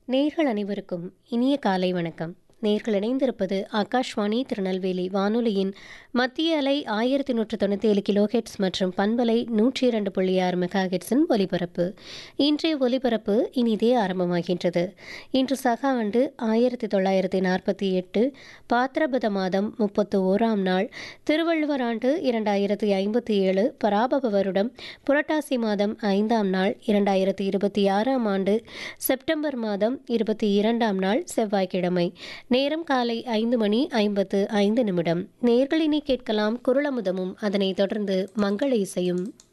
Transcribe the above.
நேர்கள் அனைவருக்கும் இனிய காலை வணக்கம் நேர்கள் இணைந்திருப்பது ஆகாஷ்வாணி திருநெல்வேலி வானொலியின் மத்திய அலை ஆயிரத்தி நூற்று தொண்ணூற்றி ஏழு கிலோஹெட்ஸ் மற்றும் பண்பலை நூற்றி இரண்டு புள்ளி ஆறு மெகா ஹெட்ஸின் ஒலிபரப்பு இன்றைய ஒலிபரப்பு இனிதே ஆரம்பமாகின்றது இன்று சக ஆண்டு ஆயிரத்தி தொள்ளாயிரத்தி நாற்பத்தி எட்டு பாத்திரபத மாதம் முப்பத்து ஓராம் நாள் திருவள்ளுவர் ஆண்டு இரண்டாயிரத்தி ஐம்பத்தி ஏழு பராபவ வருடம் புரட்டாசி மாதம் ஐந்தாம் நாள் இரண்டாயிரத்தி இருபத்தி ஆறாம் ஆண்டு செப்டம்பர் மாதம் இருபத்தி இரண்டாம் நாள் செவ்வாய்க்கிழமை நேரம் காலை ஐந்து மணி ஐம்பத்து ஐந்து நிமிடம் நேர்களினை கேட்கலாம் குரலமுதமும் அதனைத் தொடர்ந்து மங்கள இசையும்